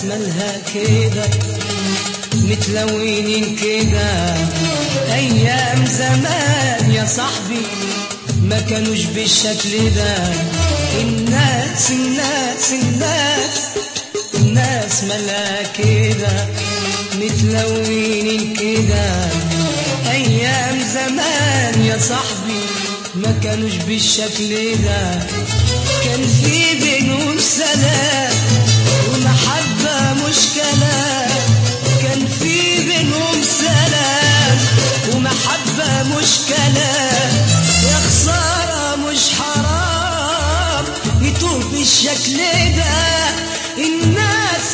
مالها كده متلونين كده ايام زمان يا صاحبي ما كانوش بالشكل ده الناس الناس الناس الناس مالها كده متلونين كده ايام زمان يا صاحبي ما كانوش بالشكل ده كان في بينهم سلام ومحبة مش كلام كان في بينهم سلام ومحبة مش كلام يا خسارة مش حرام يتوه بالشكل ده الناس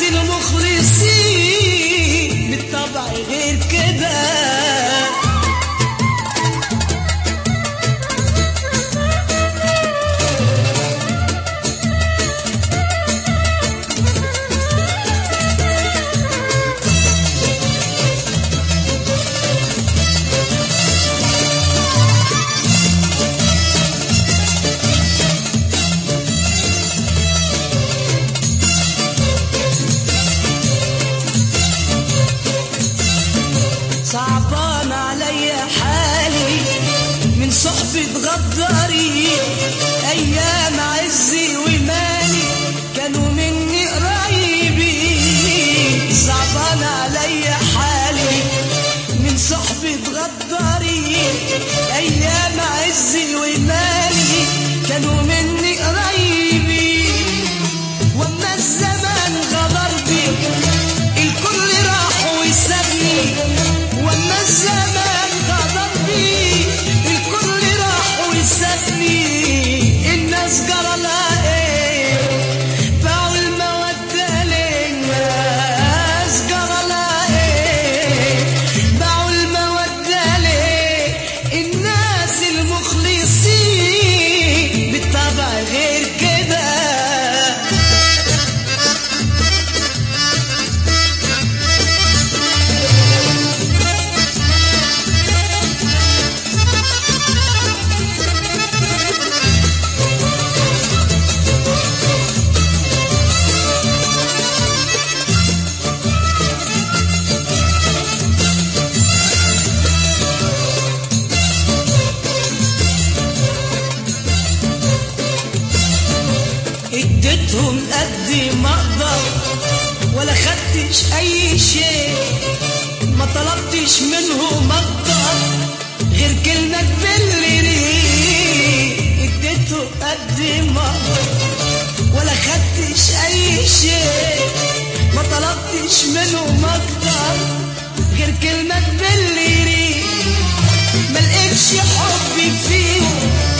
المخلصين بالطبع غير كده صعبان علي حالي من صحبة غداري أيام عزي ومالي كانوا مني قريبين صعبان علي حالي من صحبة غداري أيام عزي ومالي كانوا مني قريبين وما الزمان غدر بي الكل راح وسابني وما الزمان غدر بي الكل راح وسابني الناس جرى لها ايه باعوا المودة للناس جرى لها ايه باعوا المودة ليه الناس المخلصين بالطبع غير كده اديتهم قد ما اقدر ولا خدتش اي شيء ما طلبتش منهم اكتر غير كلمة تبلني اديتهم قد ما اقدر ولا خدتش اي شيء ما طلبتش منهم اكتر غير كلمة تبلني ما لقيتش حبي فيهم